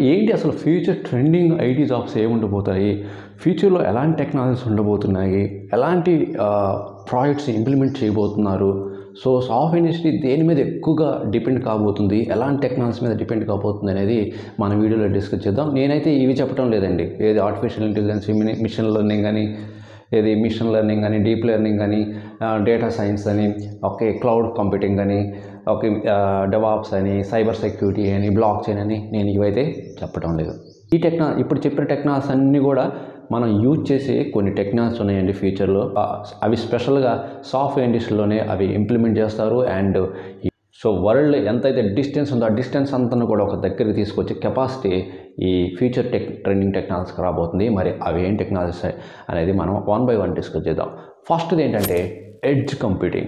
ఏంటి అసలు future trending IT jobs ఏమి ఉండబోతాయి ఫ్యూచర్లో ఎలాంటి టెక్నాలజీస్ ఉండబోతున్నాయి ఎలాంటి ప్రాజెక్ట్స్ ఇంప్లిమెంట్ చేయబోతున్నారు సో సాఫ్ట్ ఇండస్ట్రీ దేని మీద ఎక్కువగా డిపెండ్ కాబోతుంది ఎలాంటి టెక్నాలజీస్ మీద డిపెండ్ కాబోతుంది అనేది మన వీడియోలో డిస్కస్ చేద్దాం నేనైతే ఇవి చెప్పడం లేదండి ఏది ఆర్టిఫిషియల్ ఇంటెలిజెన్స్ మిషన్ లెర్నింగ్ కానీ ఏది మిషన్ లెర్నింగ్ అని డీప్ లెర్నింగ్ అని డేటా సైన్స్ అని ఓకే క్లౌడ్ కంప్యూటింగ్ అని ఓకే డెవాప్స్ అని సైబర్ సెక్యూరిటీ అని బ్లాక్ చైన్ అని నేను ఇవైతే చెప్పడం లేదు ఈ టెక్నా ఇప్పుడు చెప్పిన టెక్నాలజీస్ అన్నీ కూడా మనం యూజ్ చేసే కొన్ని టెక్నాలజీస్ ఉన్నాయండి ఫ్యూచర్లో ఆ, అవి స్పెషల్గా సాఫ్ట్వేర్ ఇండస్ట్రీలోనే అవి ఇంప్లిమెంట్ చేస్తారు అండ్ సో వరల్డ్ ఎంతైతే డిస్టెన్స్ ఉందో ఆ డిస్టెన్స్ అంతా కూడా ఒక దగ్గరికి తీసుకొచ్చే కెపాసిటీ ఈ ఫ్యూచర్ టెక్ ట్రెండింగ్ టెక్నాలజీకి రాబోతుంది మరి అవి ఏం టెక్నాలజీస్ అనేది మనం వన్ బై వన్ డిస్కస్ చేద్దాం ఫస్ట్ది ఏంటంటే ఎడ్జ్ కంప్యూటింగ్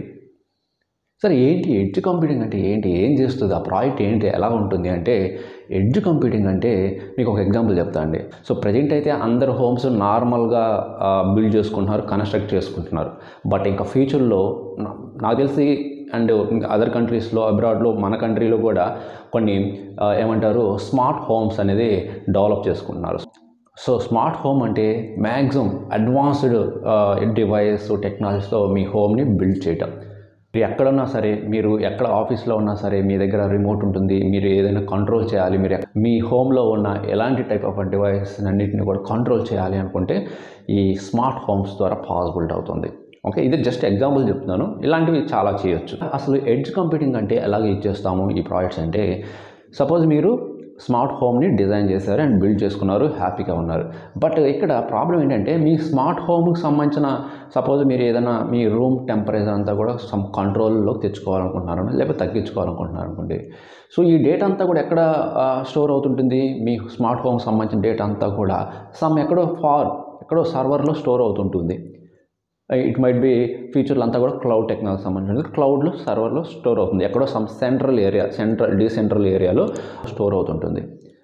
సరే ఏంటి ఎడ్జ్ కంప్యూటింగ్ అంటే ఏంటి ఏం చేస్తుంది ఆ ప్రాజెక్ట్ ఏంటి ఎలా ఉంటుంది అంటే ఎడ్జ్ కంప్యూటింగ్ అంటే మీకు ఒక ఎగ్జాంపుల్ చెప్తా అండి సో ప్రజెంట్ అయితే అందరు హోమ్స్ నార్మల్గా బిల్డ్ చేసుకుంటున్నారు కన్స్ట్రక్ట్ చేసుకుంటున్నారు బట్ ఇంకా ఫ్యూచర్లో నా- నాకు తెలిసి అండ్ అదర్ కంట్రీస్లో అబ్రాడ్లో మన కంట్రీలో కూడా కొన్ని ఆ, ఏమంటారు స్మార్ట్ హోమ్స్ అనేది డెవలప్ చేసుకుంటున్నారు సో స్మార్ట్ హోమ్ అంటే మ్యాక్సిమం అడ్వాన్స్డ్ డివైస్ టెక్నాలజీతో మీ హోమ్ని బిల్డ్ చేయటం మీరు ఎక్కడున్నా సరే మీరు ఎక్కడ ఆఫీస్లో ఉన్నా సరే మీ దగ్గర రిమోట్ ఉంటుంది మీరు ఏదైనా కంట్రోల్ చేయాలి మీరు ఎక్- మీ హోమ్లో ఉన్న ఎలాంటి టైప్ ఆఫ్ డివైస్ అన్నింటిని కూడా కంట్రోల్ చేయాలి అనుకుంటే ఈ స్మార్ట్ హోమ్స్ ద్వారా పాసిబిలిటీ అవుతుంది ఓకే ఇది జస్ట్ ఎగ్జాంపుల్ చెప్తున్నాను ఇలాంటివి చాలా చేయొచ్చు అసలు ఎడ్జ్ కంప్యూటింగ్ అంటే ఎలాగ యూజ్ చేస్తాము ఈ ప్రాజెక్ట్స్ అంటే సపోజ్ మీరు స్మార్ట్ హోమ్ని డిజైన్ చేశారు అండ్ బిల్డ్ చేసుకున్నారు హ్యాపీగా ఉన్నారు బట్ ఇక్కడ ప్రాబ్లం ఏంటంటే మీ స్మార్ట్ హోమ్కి సంబంధించిన సపోజ్ మీరు ఏదైనా మీ రూమ్ టెంపరేచర్ అంతా కూడా సమ్ కంట్రోల్లోకి తెచ్చుకోవాలనుకుంటున్నారు లేకపోతే తగ్గించుకోవాలనుకుంటున్నారు అనుకోండి సో ఈ డేటా అంతా కూడా ఎక్కడ స్టోర్ అవుతుంటుంది మీ స్మార్ట్ హోమ్కి సంబంధించిన డేటా అంతా కూడా సమ్ ఎక్కడో ఫార్ ఎక్కడో సర్వర్లో స్టోర్ అవుతుంటుంది ఇట్ మైట్ బి ఫ్యూచర్లో అంతా కూడా క్లౌడ్ టెక్నాలజీ సంబంధించినది క్లౌడ్లో సర్వర్లో స్టోర్ అవుతుంది ఎక్కడో some central area central decentral ఏరియాలో స్టోర్ అవుతుంటుంది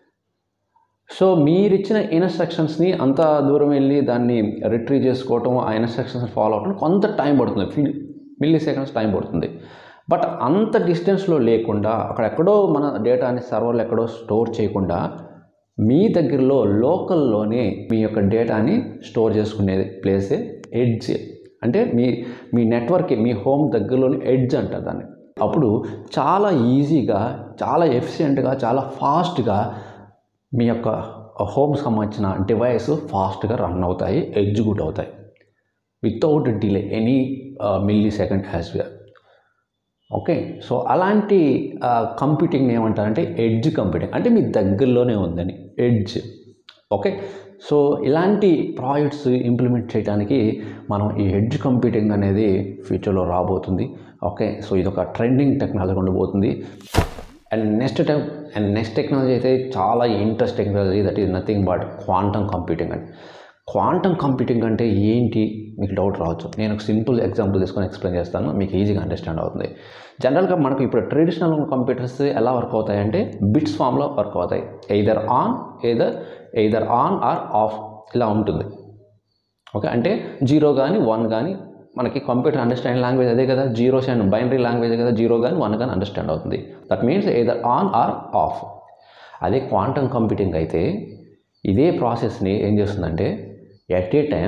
సో మీరు ఇచ్చిన ఇన్స్ట్రక్షన్స్ని అంత దూరం వెళ్ళి దాన్ని రిట్రీవ్ చేసుకోవటం ఆ ఇన్స్ట్రక్షన్స్ ఫాలో అవటం కొంత టైం పడుతుంది మిల్లీ సెకండ్స్ టైం పడుతుంది బట్ అంత డిస్టెన్స్లో లేకుండా అక్కడ ఎక్కడో మన డేటాని సర్వర్లో ఎక్కడో స్టోర్ చేయకుండా మీ దగ్గరలో లోకల్లోనే మీ యొక్క డేటాని స్టోర్ చేసుకునే ప్లేసే ఎడ్జ్ అంటే మీ మీ నెట్వర్క్ మీ హోమ్ దగ్గరలోని ఎడ్జ్ అంటారు దాన్ని అప్పుడు చాలా ఈజీగా చాలా ఎఫిషియెంట్గా చాలా ఫాస్ట్గా మీ యొక్క హోమ్ సంబంధించిన డివైస్ ఫాస్ట్గా రన్ అవుతాయి ఎగ్జిక్యూట్ అవుతాయి without delay any millisecond has where okay so అలాంటి కంప్యూటింగ్ ఏమంటారంటే ఎడ్జ్ కంప్యూటింగ్ అంటే మీ దగ్గరలోనే ఉందని ఎడ్జ్ ఓకే సో ఇలాంటి ప్రాజెక్ట్స్ ఇంప్లిమెంట్ చేయడానికి మనం ఈ ఎడ్జ్ కంప్యూటింగ్ అనేది ఫ్యూచర్లో రాబోతుంది ఓకే సో ఇది ఒక ట్రెండింగ్ టెక్నాలజీ ఉండబోతుంది and next time and next technology అయితే చాలా interest technology that is nothing but quantum computing అని క్వాంటమ్ కంప్యూటింగ్ అంటే ఏంటి మీకు డౌట్ రావచ్చు నేను ఒక సింపుల్ ఎగ్జాంపుల్ తీసుకొని ఎక్స్ప్లెయిన్ చేస్తాను మీకు ఈజీగా అండర్స్టాండ్ అవుతుంది జనరల్గా మనకు ఇప్పుడు ట్రెడిషనల్ కంప్యూటర్స్ ఎలా వర్క్ అవుతాయంటే బిట్స్ ఫామ్లో వర్క్ అవుతాయి either on either either on or off ఇలా ఉంటుంది ఓకే అంటే జీరో కానీ వన్ కానీ మనకి కంప్యూటర్ అండర్స్టాండ్ లాంగ్వేజ్ అదే కదా జీరోస్ అండ్ బైనరీ లాంగ్వేజ్ కదా జీరో కానీ వన్ కానీ అండర్స్టాండ్ అవుతుంది that means either on or off అదే క్వాంటమ్ కంప్యూటింగ్ అయితే ఇదే ప్రాసెస్ని ఏం చేస్తుందంటే ఎట్ ఏ టైం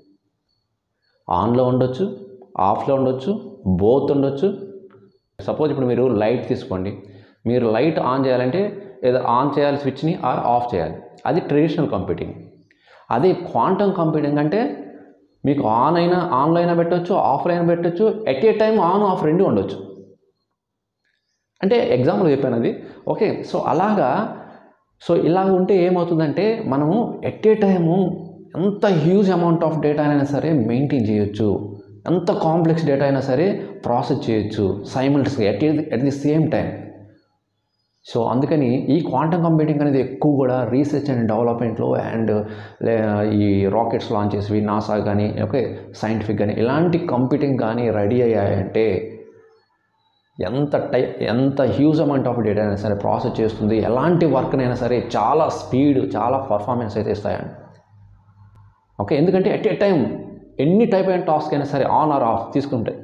ఆన్లో ఉండొచ్చు ఆఫ్లో ఉండొచ్చు బోత్ ఉండొచ్చు సపోజ్ ఇప్పుడు మీరు లైట్ తీసుకోండి మీరు లైట్ ఆన్ చేయాలంటే ఏదో ఆన్ చేయాలి స్విచ్ని ఆర్ ఆఫ్ చేయాలి అది ట్రెడిషనల్ కంప్యూటింగ్ అదే క్వాంటమ్ కంప్యూటింగ్ అంటే మీకు ఆన్ అయినా ఆన్లో అయినా పెట్టవచ్చు ఆఫ్లో అయినా పెట్టవచ్చు at a time on off రెండు ఉండొచ్చు అంటే ఎగ్జాంపుల్ చెప్పాను అది ఓకే సో అలాగా సో ఇలా ఉంటే ఏమవుతుందంటే మనము ఎట్ ఏ టైము ఎంత హ్యూజ్ అమౌంట్ ఆఫ్ డేటా అయినా సరే మెయింటైన్ చేయొచ్చు ఎంత కాంప్లెక్స్ డేటా అయినా సరే ప్రాసెస్ చేయొచ్చు సైమిల్స్గా at at the same time so అందుకని ఈ క్వాంటమ్ కంప్యూటింగ్ అనేది ఎక్కువ కూడా రీసెర్చ్ అండ్ డెవలప్మెంట్లో అండ్ ఈ రాకెట్స్ లాంచ్ చేసేవి నాసా కానీ ఓకే సైంటిఫిక్ కానీ ఇలాంటి కంప్యూటింగ్ కానీ రెడీ అయ్యాయంటే ఎంత టై ఎంత హ్యూజ్ అమౌంట్ ఆఫ్ డేటా అయినా సరే ప్రాసెస్ చేస్తుంది ఎలాంటి వర్క్నైనా సరే చాలా స్పీడ్ చాలా పర్ఫార్మెన్స్ అయితే ఇస్తాయండి ఓకే ఎందుకంటే ఎట్ ఏ టైం ఎన్ని టైప్ అయిన టాస్క్ అయినా సరే ఆన్ ఆర్ ఆఫ్ తీసుకుంటే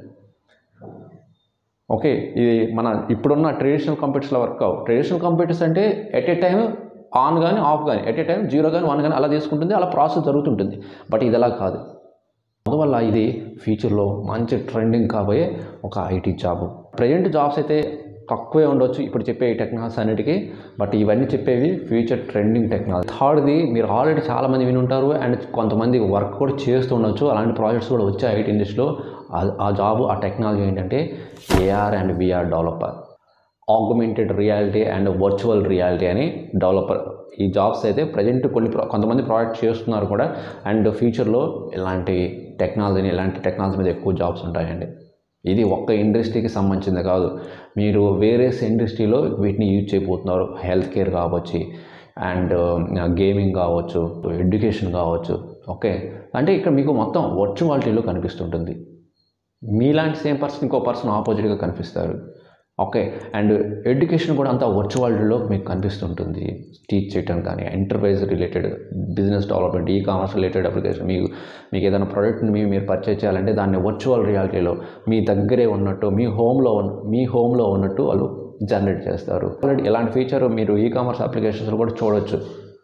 ఓకే ఇది మన ఇప్పుడున్న ట్రెడిషనల్ కంప్యూటర్స్లో వర్క్ అవు ట్రెడిషనల్ కంప్యూటర్స్ అంటే ఎట్ ఏ టైం ఆన్ కానీ ఆఫ్ కానీ ఎట్ ఏ టైం జీరో కానీ వన్ కానీ అలా తీసుకుంటుంది అలా ప్రాసెస్ జరుగుతుంటుంది బట్ ఇది అలా కాదు అందువల్ల ఇది ఫ్యూచర్లో మంచి ట్రెండింగ్ కాబోయే ఒక ఐటీ జాబ్ ప్రజెంట్ జాబ్స్ అయితే తక్కువే ఉండొచ్చు ఇప్పుడు చెప్పే ఈ టెక్నాలజీస్ అన్నిటికీ బట్ ఇవన్నీ చెప్పేవి ఫ్యూచర్ ట్రెండింగ్ టెక్నాలజీ థర్డ్ది మీరు ఆల్రెడీ చాలామంది విని ఉంటారు అండ్ కొంతమంది వర్క్ కూడా చేస్తూ ఉండొచ్చు అలాంటి ప్రాజెక్ట్స్ కూడా వచ్చాయి ఐటీ ఇండస్ట్రీలో ఆ- ఆ జాబ్ ఆ టెక్నాలజీ ఏంటంటే AR and VR developer augmented reality and virtual reality అని డెవలపర్ ఈ జాబ్స్ అయితే ప్రజెంట్ కొన్ని pro- కొంతమంది ప్రాజెక్ట్ చేస్తున్నారు కూడా అండ్ ఫ్యూచర్లో ఇలాంటి టెక్నాలజీని ఇలాంటి టెక్నాలజీ మీద ఎక్కువ జాబ్స్ ఉంటాయండి ఇది ఒక్క ఇండస్ట్రీకి సంబంధించింది కాదు మీరు వేరే ఇండస్ట్రీలో వీటిని యూజ్ చేయబోతున్నారు హెల్త్ కేర్ కావచ్చు అండ్ గేమింగ్ కావచ్చు ఎడ్యుకేషన్ కావచ్చు ఓకే అంటే ఇక్కడ మీకు మొత్తం వర్చువాలిటీలో కనిపిస్తుంటుంది మీలాంటి సేమ్ పర్సన్ ఇంకో పర్సన్ ఆపోజిట్గా కనిపిస్తారు ఓకే అండ్ ఎడ్యుకేషన్ కూడా అంతా వర్చువాలిటీలో మీకు కనిపిస్తుంటుంది టీచ్ చేయటం కానీ enterprise related business development e commerce related application మీకు మీకు ఏదైనా ప్రోడక్ట్ని మీ మీరు పర్చేజ్ చేయాలంటే దాన్ని వర్చువల్ రియాలిటీలో మీ దగ్గరే ఉన్నట్టు మీ హోమ్లో ఉన్న మీ హోమ్లో ఉన్నట్టు వాళ్ళు జనరేట్ చేస్తారు ఆల్రెడీ ఇలాంటి ఫీచర్ మీరు ఈ కామర్స్ అప్లికేషన్స్లో కూడా చూడొచ్చు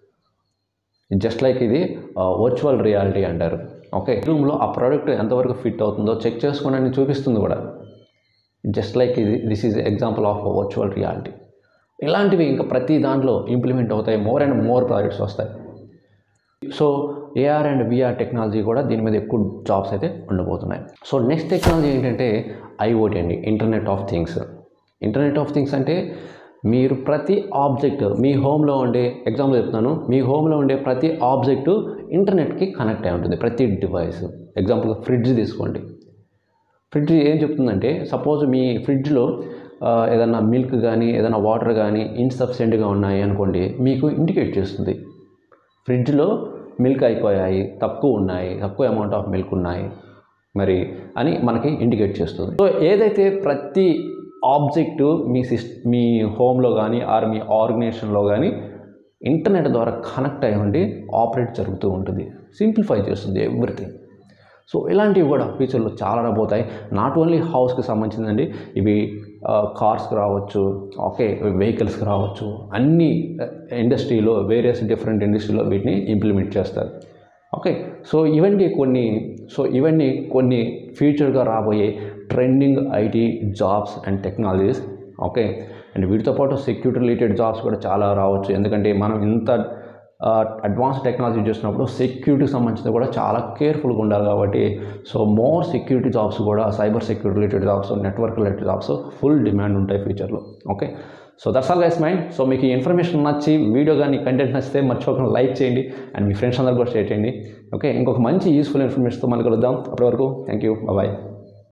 జస్ట్ లైక్ ఇది వర్చువల్ రియాలిటీ అంటారు ఓకే రూమ్లో ఆ ప్రోడక్ట్ ఎంతవరకు ఫిట్ అవుతుందో చెక్ చేసుకోండి అని చూపిస్తుంది కూడా జస్ట్ లైక్ ఇది this is example of virtual reality ఇలాంటివి ఇంకా ప్రతి దాంట్లో ఇంప్లిమెంట్ అవుతాయి మోర్ అండ్ మోర్ ప్రాజెక్ట్స్ వస్తాయి so AR and VR technology కూడా దీని మీద ఎక్కువ జాబ్స్ అయితే ఉండబోతున్నాయి సో నెక్స్ట్ టెక్నాలజీ ఏంటంటే ఐఓటీ అండి internet of things internet of things అంటే మీరు ప్రతి ఆబ్జెక్ట్ మీ హోమ్లో ఉండే ఎగ్జాంపుల్ చెప్తున్నాను మీ హోమ్లో ఉండే ప్రతి ఆబ్జెక్టు ఇంటర్నెట్కి కనెక్ట్ అయి ఉంటుంది ప్రతి డివైస్ ఎగ్జాంపుల్గా ఫ్రిడ్జ్ తీసుకోండి ఫ్రిడ్జ్ ఏం చెప్తుందంటే సపోజ్ మీ ఫ్రిడ్జ్లో ఆ, ఏదైనా మిల్క్ కానీ ఏదైనా వాటర్ కానీ ఇన్సఫిషియెంట్గా ఉన్నాయి అనుకోండి మీకు ఇండికేట్ చేస్తుంది ఫ్రిడ్జ్లో మిల్క్ అయిపోయాయి తక్కువ ఉన్నాయి తక్కువ అమౌంట్ ఆఫ్ మిల్క్ ఉన్నాయి మరి అని మనకి ఇండికేట్ చేస్తుంది సో ఏదైతే ప్రతి ఆబ్జెక్ట్ మీ సిస్ మీ హోమ్లో కానీ ఆర్ మీ ఆర్గనైజేషన్లో కానీ ఇంటర్నెట్ ద్వారా కనెక్ట్ అయి ఉండి ఆపరేట్ జరుగుతూ ఉంటుంది సింప్లిఫై చేస్తుంది ఎవ్రీథింగ్ సో ఇలాంటివి కూడా ఫ్యూచర్లో చాలా రాబోతాయి నాట్ ఓన్లీ హౌస్కి సంబంధించిందండి ఇవి కార్స్కి రావచ్చు ఓకే వెహికల్స్కి రావచ్చు అన్ని ఇండస్ట్రీలో వేరియస్ డిఫరెంట్ ఇండస్ట్రీలో వీటిని ఇంప్లిమెంట్ చేస్తారు ఓకే సో ఇవన్నీ కొన్ని సో ఇవన్నీ కొన్ని ఫ్యూచర్గా రాబోయే trending IT jobs and technologies okay and వీటితో పాటు సెక్యూరిటీ రిలేటెడ్ జాబ్స్ కూడా చాలా రావచ్చు ఎందుకంటే మనం ఇంత అడ్వాన్స్ టెక్నాలజీ చేసినప్పుడు సెక్యూరిటీకి సంబంధించి కూడా చాలా కేర్ఫుల్గా ఉండాలి కాబట్టి సో మోర్ సెక్యూరిటీ జాబ్స్ కూడా cyber security related jobs network related jobs full demand ఉంటాయి ఫ్యూచర్లో okay so that's all guys mind so మీకు ఈ ఇన్ఫర్మేషన్ నచ్చి వీడియో కానీ కంటెంట్ నచ్చితే మర్చిపోకుండా లైక్ చేయండి అండ్ మీ ఫ్రెండ్స్ అందరు కూడా షేర్ చేయండి ఓకే ఇంకొక మంచి యూస్ఫుల్ ఇన్ఫర్మేషన్తో మళ్ళీ కలుద్దాం అప్పటి వరకు థ్యాంక్ యూ బాయ్